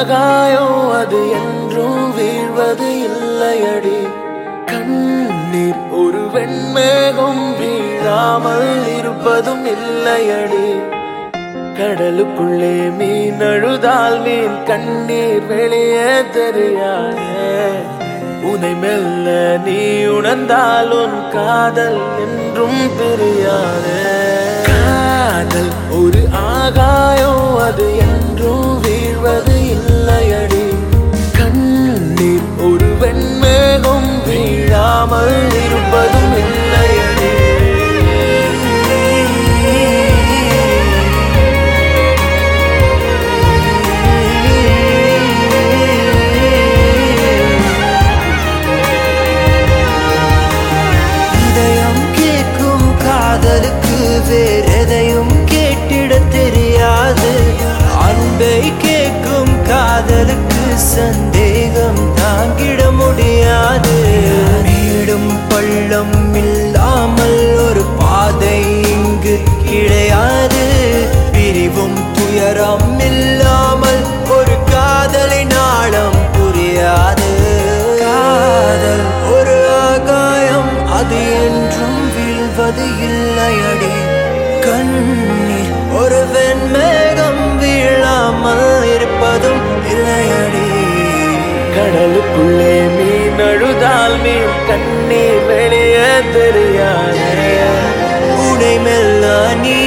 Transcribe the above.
ஆகாயம் அது என்றும் வீழ்வது இல்லையடி கண்ணீர் ஒரு வெண்மேகம் வீழாமல் இருப்பதும் இல்லையடி கடலுக்குள்ளே மீன் அழுதால் மீன் கண்ணீர் வெளியே தெரியாதே உனை மெல்ல நீ உணர்ந்தால் உன் காதல் என்றும் பிரியாதே காதல் ஒரு ஆகாயம் அது என்றும் வீழ்வது இல்லையடி கண்ணீர் ஒரு வெண்மேகம் வீழாமல் இருப்பதும் இல்லையடி இதயம் கேட்கும் காதலுக்கு வேறெதையும் கேட்டிட தெரியாது அன்பை கேட்கும் காதலுக்கு சந்தேகம் தாங்கிட முடியாது நீடும் பள்ளம் இல்லாமல் ஒரு பாதை இங்கு கிடையாது பிரிவும் துயரம் இல்லாமல் ஒரு காதலின் ஆழம் புரியாது காதல் ஒரு ஆகாயம் அது என்றும் வீழ்வது இல்லையடி கண்ணீர் ஒரு வெண்மேகம் வீழாமல் இருப்பதும் இல்லையடி கடலுக்குள்ளே மீன் அழுதால் மீன் கண்ணீர் வெளியே தெரியாதே உடை மெல்ல நீ